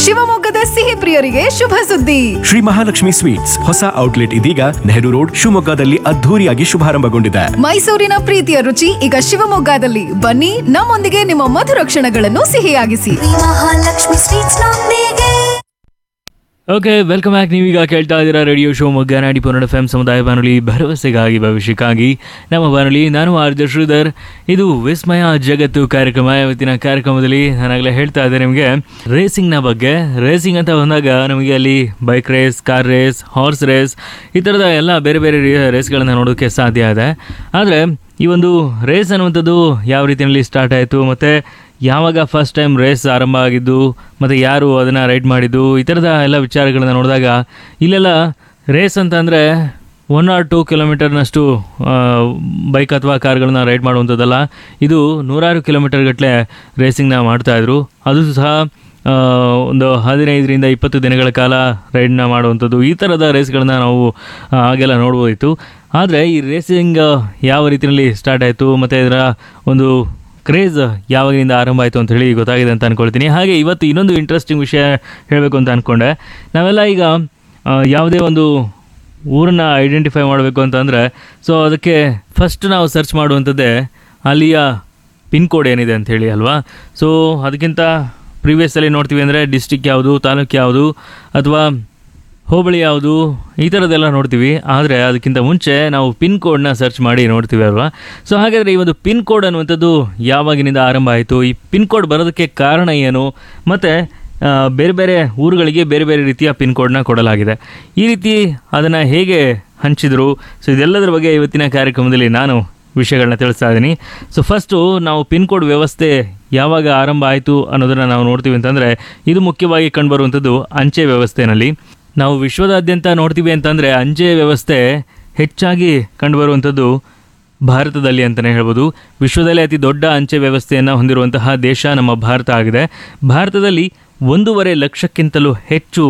ಶಿವಮೊಗ್ಗದ ಸಿಹಿ ಪ್ರಿಯರಿಗೆ ಶುಭ ಸುದ್ದಿ ಶ್ರೀ ಮಹಾಲಕ್ಷ್ಮಿ ಸ್ವೀಟ್ಸ್ ಹೊಸ ಔಟ್ಲೆಟ್ ಇದೀಗ ನೆಹರು ರೋಡ್ ಶಿವಮೊಗ್ಗದಲ್ಲಿ ಅದ್ಧೂರಿಯಾಗಿ ಶುಭಾರಂಭಗೊಂಡಿದೆ ಮೈಸೂರಿನ ಪ್ರೀತಿಯ ರುಚಿ ಈಗ ಶಿವಮೊಗ್ಗದಲ್ಲಿ ಬನ್ನಿ ನಮ್ಮೊಂದಿಗೆ ನಿಮ್ಮ ಮಧುರ ಕ್ಷಣಗಳನ್ನು ಸಿಹಿಯಾಗಿಸಿ ಮಹಾಲಕ್ಷ್ಮಿ ಸ್ವೀಟ್ಸ್ ನೊಂದಿಗೆ ಓಕೆ ವೆಲ್ಕಮ್ ಬ್ಯಾಕ್ ನೀವೀಗ ಕೇಳ್ತಾ ಇದ್ದೀರಾ ರೇಡಿಯೋ ಶೋ ಮೊಗ್ಗ ನಾಡಿ ಪುನಡ ಎಫ್ ಸಮುದಾಯ ಬಾನುಲಿ ಭರವಸೆಗಾಗಿ ಭವಿಷ್ಯಕ್ಕಾಗಿ ನಮ್ಮ ಬಾನುಲಿ ನಾನು ಆರ್ ಜೆ ಶ್ರೀಧರ್ ಇದು ವಿಸ್ಮಯ ಜಗತ್ತು ಕಾರ್ಯಕ್ರಮ ಇವತ್ತಿನ ಕಾರ್ಯಕ್ರಮದಲ್ಲಿ ನಾನಾಗಲೇ ಹೇಳ್ತಾ ಇದ್ದೆ ನಿಮಗೆ ರೇಸಿಂಗ್ನ ಬಗ್ಗೆ ರೇಸಿಂಗ್ ಅಂತ ಬಂದಾಗ ನಮಗೆ ಅಲ್ಲಿ bike race car race horse race ಈ ಥರದ ಎಲ್ಲ ಬೇರೆ ಬೇರೆ ರೇಸ್ಗಳನ್ನು ನೋಡೋಕ್ಕೆ ಸಾಧ್ಯ ಇದೆ ಆದರೆ ಈ ಒಂದು ರೇಸ್ ಅನ್ನುವಂಥದ್ದು ಯಾವ ರೀತಿಯಲ್ಲಿ ಸ್ಟಾರ್ಟ್ ಆಯಿತು ಮತ್ತು ಯಾವಾಗ ಫಸ್ಟ್ ಟೈಮ್ ರೇಸ್ ಆರಂಭ ಆಗಿದ್ದು ಮತ್ತು ಯಾರು ಅದನ್ನು ರೈಡ್ ಮಾಡಿದ್ದು ಈ ಥರದ ಎಲ್ಲ ವಿಚಾರಗಳನ್ನ ನೋಡಿದಾಗ ಇಲ್ಲೆಲ್ಲ ರೇಸ್ ಅಂತ ಅಂದರೆ ಒನ್ ಆರ್ ಟೂ ಕಿಲೋಮೀಟರ್ನಷ್ಟು ಬೈಕ್ ಅಥವಾ ಕಾರ್ಗಳನ್ನ ರೈಡ್ ಮಾಡುವಂಥದ್ದಲ್ಲ ಇದು ನೂರಾರು ಕಿಲೋಮೀಟರ್ ಗಟ್ಟಲೆ ರೇಸಿಂಗ್ನ ಮಾಡ್ತಾಯಿದ್ರು ಅದು ಸಹ ಆ, ಒಂದು ಹದಿನೈದರಿಂದ ಇಪ್ಪತ್ತು ದಿನಗಳ ಕಾಲ ರೈಡ್ನ ಮಾಡುವಂಥದ್ದು ಈ ಥರದ ರೇಸ್ಗಳನ್ನ ನಾವು ಆ, ಆಗೆಲ್ಲ ನೋಡ್ಬೋದಿತ್ತು ಆದರೆ ಈ ರೇಸಿಂಗ್ ಯಾವ ರೀತಿಯಲ್ಲಿ ಸ್ಟಾರ್ಟ್ ಆಯಿತು ಮತ್ತು ಇದರ ಒಂದು ಕ್ರೇಜ್ ಯಾವಾಗಿನಿಂದ ಆರಂಭ ಆಯಿತು ಅಂತ ಹೇಳಿ ಗೊತ್ತಾಗಿದೆ ಅಂತ ಅಂದ್ಕೊಳ್ತೀನಿ ಹಾಗೆ ಇವತ್ತು ಇನ್ನೊಂದು ಇಂಟ್ರೆಸ್ಟಿಂಗ್ ವಿಷಯ ಹೇಳಬೇಕು ಅಂತ ಅಂದ್ಕೊಂಡೆ ನಾವೆಲ್ಲ ಈಗ ಆ, ಯಾವುದೇ ಒಂದು ಊರನ್ನ ಐಡೆಂಟಿಫೈ ಮಾಡಬೇಕು ಅಂತಂದರೆ ಸೊ ಅದಕ್ಕೆ ಫಸ್ಟ್ ನಾವು ಸರ್ಚ್ ಮಾಡುವಂಥದ್ದೇ ಅಲ್ಲಿಯ ಪಿನ್ ಕೋಡ್ ಏನಿದೆ ಅಂತ ಹೇಳಿ ಅಲ್ವಾ ಸೊ ಅದಕ್ಕಿಂತ ಪ್ರೀವಿಯಸ್ಸಲ್ಲಿ ನೋಡ್ತೀವಿ ಅಂದರೆ ಡಿಸ್ಟಿಕ್ ಯಾವುದು ತಾಲೂಕು ಯಾವುದು ಅಥವಾ ಹೋಬಳಿ ಯಾವುದು ಈ ಥರದ್ದೆಲ್ಲ ನೋಡ್ತೀವಿ ಆದರೆ ಅದಕ್ಕಿಂತ ಮುಂಚೆ ನಾವು ಪಿನ್ ಕೋಡ್ನ ಸರ್ಚ್ ಮಾಡಿ ನೋಡ್ತೀವಿ ಅಲ್ವಾ ಸೊ ಹಾಗಾದರೆ ಈ ಒಂದು ಪಿನ್ ಕೋಡ್ ಅನ್ನುವಂಥದ್ದು ಯಾವಾಗಿನಿಂದ ಆರಂಭ ಆಯಿತು ಈ ಪಿನ್ ಕೋಡ್ ಬರೋದಕ್ಕೆ ಕಾರಣ ಏನು ಮತ್ತು ಆ, ಬೇರೆ ಬೇರೆ ಊರುಗಳಿಗೆ ಬೇರೆ ಬೇರೆ ರೀತಿಯ ಪಿನ್ ಕೋಡ್ನ ಕೊಡಲಾಗಿದೆ ಈ ರೀತಿ ಅದನ್ನು ಹೇಗೆ ಹಂಚಿದ್ರು ಸೊ ಇದೆಲ್ಲದರ ಬಗ್ಗೆ ಇವತ್ತಿನ ಕಾರ್ಯಕ್ರಮದಲ್ಲಿ ನಾನು ವಿಷಯಗಳನ್ನ ತಿಳಿಸ್ತಾ ಇದ್ದೀನಿ ಸೊ ಫಸ್ಟು ನಾವು ಪಿನ್ ಕೋಡ್ ವ್ಯವಸ್ಥೆ ಯಾವಾಗ ಆರಂಭ ಆಯಿತು ಅನ್ನೋದನ್ನು ನಾವು ನೋಡ್ತೀವಿ ಅಂತಂದರೆ ಇದು ಮುಖ್ಯವಾಗಿ ಕಂಡುಬರುವಂಥದ್ದು ಅಂಚೆ ವ್ಯವಸ್ಥೆಯಲ್ಲಿ ನಾವು ವಿಶ್ವದಾದ್ಯಂತ ನೋಡ್ತೀವಿ ಅಂತಂದರೆ ಅಂಚೆ ವ್ಯವಸ್ಥೆ ಹೆಚ್ಚಾಗಿ ಕಂಡುಬರುವಂಥದ್ದು ಭಾರತದಲ್ಲಿ ಅಂತಲೇ ಹೇಳ್ಬೋದು ವಿಶ್ವದಲ್ಲೇ ಅತಿ ದೊಡ್ಡ ಅಂಚೆ ವ್ಯವಸ್ಥೆಯನ್ನು ಹೊಂದಿರುವಂತಹ ದೇಶ ನಮ್ಮ ಭಾರತ ಆಗಿದೆ ಭಾರತದಲ್ಲಿ ಒಂದೂವರೆ ಲಕ್ಷಕ್ಕಿಂತಲೂ ಹೆಚ್ಚು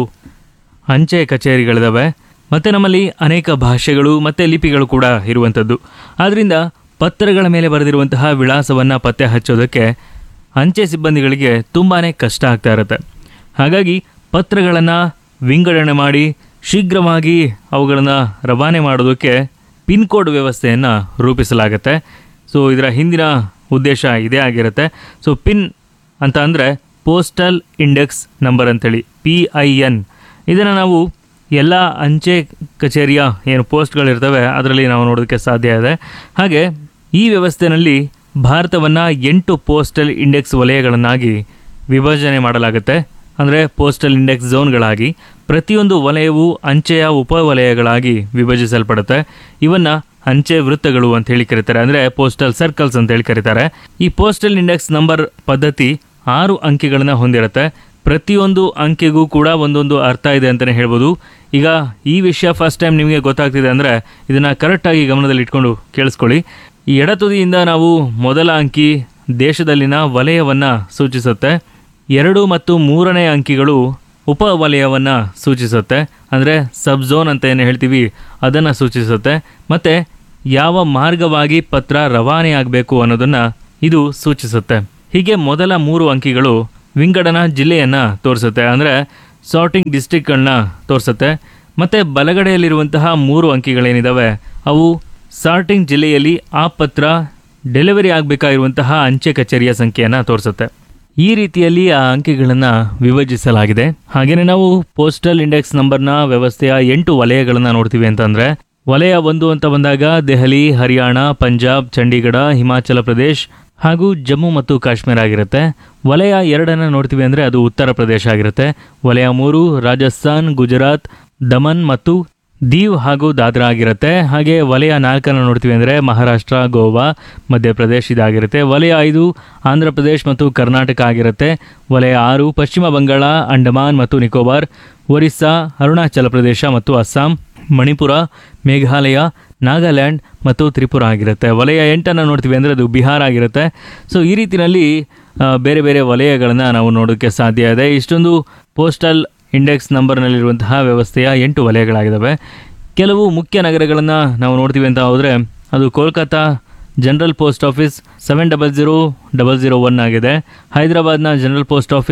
ಅಂಚೆ ಕಚೇರಿಗಳಿದಾವೆ ಮತ್ತು ನಮ್ಮಲ್ಲಿ ಅನೇಕ ಭಾಷೆಗಳು ಮತ್ತು ಲಿಪಿಗಳು ಕೂಡ ಇರುವಂಥದ್ದು ಆದ್ದರಿಂದ ಪತ್ರಗಳ ಮೇಲೆ ಬರೆದಿರುವಂತಹ ವಿಳಾಸವನ್ನು ಪತ್ತೆ ಹಚ್ಚೋದಕ್ಕೆ ಅಂಚೆ ಸಿಬ್ಬಂದಿಗಳಿಗೆ ತುಂಬಾ ಕಷ್ಟ ಆಗ್ತಾ ಇರುತ್ತೆ ಹಾಗಾಗಿ ಪತ್ರಗಳನ್ನು ವಿಂಗಡಣೆ ಮಾಡಿ ಶೀಘ್ರವಾಗಿ ಅವುಗಳನ್ನು ರವಾನೆ ಮಾಡೋದಕ್ಕೆ ಪಿನ್ ಕೋಡ್ ವ್ಯವಸ್ಥೆಯನ್ನು ರೂಪಿಸಲಾಗುತ್ತೆ ಸೊ ಇದರ ಹಿಂದಿನ ಉದ್ದೇಶ ಇದೇ ಆಗಿರುತ್ತೆ ಸೊ ಪಿನ್ ಅಂತ ಅಂದರೆ ಪೋಸ್ಟಲ್ ಇಂಡೆಕ್ಸ್ ನಂಬರ್ ಅಂತೇಳಿ ಪಿ ಐ ಎನ್ ಇದನ್ನು ನಾವು ಎಲ್ಲ ಅಂಚೆ ಕಚೇರಿಯ ಏನು ಪೋಸ್ಟ್ಗಳಿರ್ತವೆ ಅದರಲ್ಲಿ ನಾವು ನೋಡೋದಕ್ಕೆ ಸಾಧ್ಯ ಇದೆ ಹಾಗೆ ಈ ವ್ಯವಸ್ಥೆಯಲ್ಲಿ ಭಾರತವನ್ನು ಎಂಟು ಪೋಸ್ಟಲ್ ಇಂಡೆಕ್ಸ್ ವಲಯಗಳನ್ನಾಗಿ ವಿಭಜನೆ ಮಾಡಲಾಗುತ್ತೆ ಅಂದರೆ ಪೋಸ್ಟಲ್ ಇಂಡೆಕ್ಸ್ ಝೋನ್ಗಳಾಗಿ ಪ್ರತಿಯೊಂದು ವಲಯವು ಅಂಚೆಯ ಉಪವಲಯಗಳಾಗಿ ವಿಭಜಿಸಲ್ಪಡುತ್ತೆ ಇವನ್ನ ಅಂಚೆ ವೃತ್ತಗಳು ಅಂತ ಹೇಳಿ ಕರೀತಾರೆ ಅಂದರೆ ಪೋಸ್ಟಲ್ ಸರ್ಕಲ್ಸ್ ಅಂತ ಹೇಳಿ ಕರೀತಾರೆ ಈ ಪೋಸ್ಟಲ್ ಇಂಡೆಕ್ಸ್ ನಂಬರ್ ಪದ್ಧತಿ ಆರು ಅಂಕಿಗಳನ್ನ ಹೊಂದಿರುತ್ತೆ ಪ್ರತಿಯೊಂದು ಅಂಕೆಗೂ ಕೂಡ ಒಂದೊಂದು ಅರ್ಥ ಇದೆ ಅಂತಲೇ ಹೇಳ್ಬೋದು ಈಗ ಈ ವಿಷಯ ಫಸ್ಟ್ ಟೈಮ್ ನಿಮಗೆ ಗೊತ್ತಾಗ್ತಿದೆ ಅಂದರೆ ಇದನ್ನು ಕರೆಕ್ಟಾಗಿ ಗಮನದಲ್ಲಿ ಇಟ್ಕೊಂಡು ಕೇಳಿಸ್ಕೊಳ್ಳಿ ಈ ಎಡತುದಿಯಿಂದ ನಾವು ಮೊದಲ ಅಂಕಿ ದೇಶದಲ್ಲಿನ ವಲಯವನ್ನು ಸೂಚಿಸುತ್ತೆ ಎರಡು ಮತ್ತು ಮೂರನೇ ಅಂಕಿಗಳು ಉಪವಲಯವನ್ನು ಸೂಚಿಸುತ್ತೆ ಅಂದರೆ ಸಬ್ ಝೋನ್ ಅಂತ ಏನು ಹೇಳ್ತೀವಿ ಅದನ್ನು ಸೂಚಿಸುತ್ತೆ ಮತ್ತು ಯಾವ ಮಾರ್ಗವಾಗಿ ಪತ್ರ ರವಾನೆ ಆಗಬೇಕು ಅನ್ನೋದನ್ನು ಇದು ಸೂಚಿಸುತ್ತೆ ಹೀಗೆ ಮೊದಲ ಮೂರು ಅಂಕಿಗಳು ವಿಂಗಡನಾ ಜಿಲ್ಲೆಯನ್ನು ತೋರಿಸುತ್ತೆ ಅಂದರೆ ಸಾರ್ಟಿಂಗ್ ಡಿಸ್ಟಿಕ್ಗಳನ್ನ ತೋರಿಸುತ್ತೆ ಮತ್ತು ಬಲಗಡೆಯಲ್ಲಿರುವಂತಹ ಮೂರು ಅಂಕಿಗಳೇನಿದ್ದಾವೆ ಅವು ಸಾರ್ಟಿಂಗ್ ಜಿಲ್ಲೆಯಲ್ಲಿ ಆ ಪತ್ರ ಡೆಲಿವರಿ ಆಗಬೇಕಾಗಿರುವಂತಹ ಅಂಚೆ ಕಚೇರಿಯ ಸಂಖ್ಯೆಯನ್ನು ತೋರಿಸುತ್ತೆ ಈ ರೀತಿಯಲ್ಲಿ ಆ ಅಂಕಿಗಳನ್ನು ವಿಭಜಿಸಲಾಗಿದೆ ಹಾಗೆಯೇ ನಾವು ಪೋಸ್ಟಲ್ ಇಂಡೆಕ್ಸ್ ನಂಬರ್ನ ವ್ಯವಸ್ಥೆಯ ಎಂಟು ವಲಯಗಳನ್ನು ನೋಡ್ತೀವಿ ಅಂತಂದರೆ ವಲಯ ಒಂದು ಅಂತ ಬಂದಾಗ ದೆಹಲಿ ಹರಿಯಾಣ ಪಂಜಾಬ್ ಚಂಡೀಗಢ ಹಿಮಾಚಲ ಪ್ರದೇಶ್ ಹಾಗೂ ಜಮ್ಮು ಮತ್ತು ಕಾಶ್ಮೀರ ಆಗಿರುತ್ತೆ ವಲಯ ಎರಡನ್ನು ನೋಡ್ತೀವಿ ಅಂದರೆ ಅದು ಉತ್ತರ ಪ್ರದೇಶ ಆಗಿರುತ್ತೆ ವಲಯ ಮೂರು ರಾಜಸ್ಥಾನ್ ಗುಜರಾತ್ ದಮನ್ ಮತ್ತು ದೀವ್ ಹಾಗೂ ದಾದ್ರಾ ಆಗಿರುತ್ತೆ ಹಾಗೆ ವಲಯ ನಾಲ್ಕನ್ನು ನೋಡ್ತೀವಿ ಅಂದರೆ ಮಹಾರಾಷ್ಟ್ರ ಗೋವಾ ಮಧ್ಯಪ್ರದೇಶ್ ಇದಾಗಿರುತ್ತೆ ವಲಯ ಐದು ಆಂಧ್ರ ಪ್ರದೇಶ್ ಮತ್ತು ಕರ್ನಾಟಕ ಆಗಿರುತ್ತೆ ವಲಯ ಆರು ಪಶ್ಚಿಮ ಬಂಗಾಳ ಅಂಡಮಾನ್ ಮತ್ತು ನಿಕೋಬಾರ್ ಒರಿಸ್ಸಾ ಅರುಣಾಚಲ ಪ್ರದೇಶ ಮತ್ತು ಅಸ್ಸಾಂ ಮಣಿಪುರ ಮೇಘಾಲಯ ನಾಗಾಲ್ಯಾಂಡ್ ಮತ್ತು ತ್ರಿಪುರ ಆಗಿರುತ್ತೆ ವಲಯ ಎಂಟನ್ನು ನೋಡ್ತೀವಿ ಅಂದರೆ ಅದು ಬಿಹಾರ ಆಗಿರುತ್ತೆ ಸೊ ಈ ರೀತಿಯಲ್ಲಿ ಆ, ಬೇರೆ ಬೇರೆ ವಲಯಗಳನ್ನು ನಾವು ನೋಡೋಕ್ಕೆ ಸಾಧ್ಯ ಇದೆ ಇಷ್ಟೊಂದು ಪೋಸ್ಟಲ್ ಇಂಡೆಕ್ಸ್ ನಂಬರ್ನಲ್ಲಿರುವಂತಹ ವ್ಯವಸ್ಥೆಯ ಎಂಟು ವಲಯಗಳಾಗಿದ್ದಾವೆ ಕೆಲವು ಮುಖ್ಯ ನಗರಗಳನ್ನು ನಾವು ನೋಡ್ತೀವಿ ಅಂತ ಹೋದರೆ ಅದು Kolkata general post office seven double zero double zero one ಆಗಿದೆ ಹೈದರಾಬಾದ್ನ general post office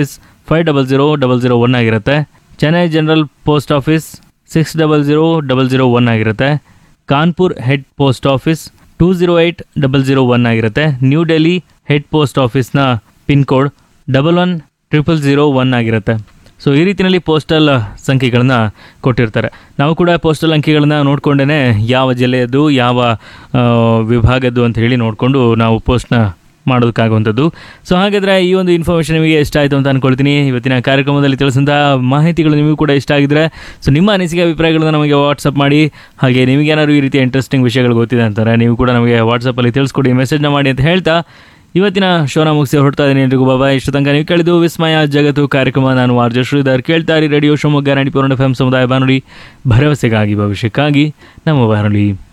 five double zero double zero one ಆಗಿರುತ್ತೆ Chennai general post office six double zero double zero one ಆಗಿರುತ್ತೆ Kanpur head post office two zero eight double zero one ಆಗಿರುತ್ತೆ New Delhi head post ಆಫೀಸ್ನ pin code double one triple zero one ಆಗಿರುತ್ತೆ so ಈ ರೀತಿಯಲ್ಲಿ postal ಸಂಖ್ಯೆಗಳನ್ನ ಕೊಟ್ಟಿರ್ತಾರೆ ನಾವು ಕೂಡ ಪೋಸ್ಟಲ್ ಅಂಕಿಗಳನ್ನ ನೋಡ್ಕೊಂಡೇ ಯಾವ ಜಿಲ್ಲೆಯದ್ದು ಯಾವ ಆ, ವಿಭಾಗದ್ದು ಅಂತ ಹೇಳಿ ನೋಡಿಕೊಂಡು ನಾವು ಪೋಸ್ಟ್ನ ಮಾಡೋದಕ್ಕಾಗುವಂಥದ್ದು ಸೊ ಹಾಗಾದರೆ ಈ ಒಂದು ಇನ್ಫಾರ್ಮೇಷನ್ ನಿಮಗೆ ಇಷ್ಟ ಆಯಿತು ಅಂತ ಅಂದ್ಕೊಳ್ತೀನಿ ಇವತ್ತಿನ ಕಾರ್ಯಕ್ರಮದಲ್ಲಿ ತಿಳಿಸಿದಂಥ ಮಾಹಿತಿಗಳು ನಿಮಗೂ ಕೂಡ ಇಷ್ಟ ಆಗಿದ್ರೆ ಸೊ ನಿಮ್ಮ ಅನಿಸಿಕೆ ಅಭಿಪ್ರಾಯಗಳನ್ನ ನಮಗೆ ವಾಟ್ಸಪ್ ಮಾಡಿ ಹಾಗೆ ನಿಮಗೇನಾದ್ರು ಈ ರೀತಿಯ ಇಂಟ್ರೆಸ್ಟಿಂಗ್ ವಿಷಯಗಳು ಗೊತ್ತಿದೆ ಅಂತಾರೆ ನೀವು ಕೂಡ ನಮಗೆ ವಾಟ್ಸಪ್ಪಲ್ಲಿ ತಿಳಿಸ್ಕೊಡಿ ಮೆಸೇಜ್ನ ಮಾಡಿ ಅಂತ ಹೇಳ್ತಾ ಇವತ್ತಿನ ಶೋನ ಮುಗಿಸಿ ಹೊರಡ್ತಾ ಇದ್ದೀನಿ ಎಲ್ರಿಗೂ ಬಾಬಾ ಇಷ್ಟು ತನಕ ನೀವು ಕೇಳಿದ್ದು ವಿಸ್ಮಯ ಜಗತ್ತು ಕಾರ್ಯಕ್ರಮ ನಾನು ಆರ್ಜ ಶ್ರೀಧರ್ ಕೇಳ್ತಾ ಇರಿ ರೇಡಿಯೋ ಶಿವಮೊಗ್ಗ ನಾಡಿ ಪೂರ್ಣ ಎಫ್ ಸಮುದಾಯ ಬಾನುಲಿ ಭರವಸೆಗಾಗಿ ಭವಿಷ್ಯಕ್ಕಾಗಿ ನಮ್ಮ ಬಾನುಲಿ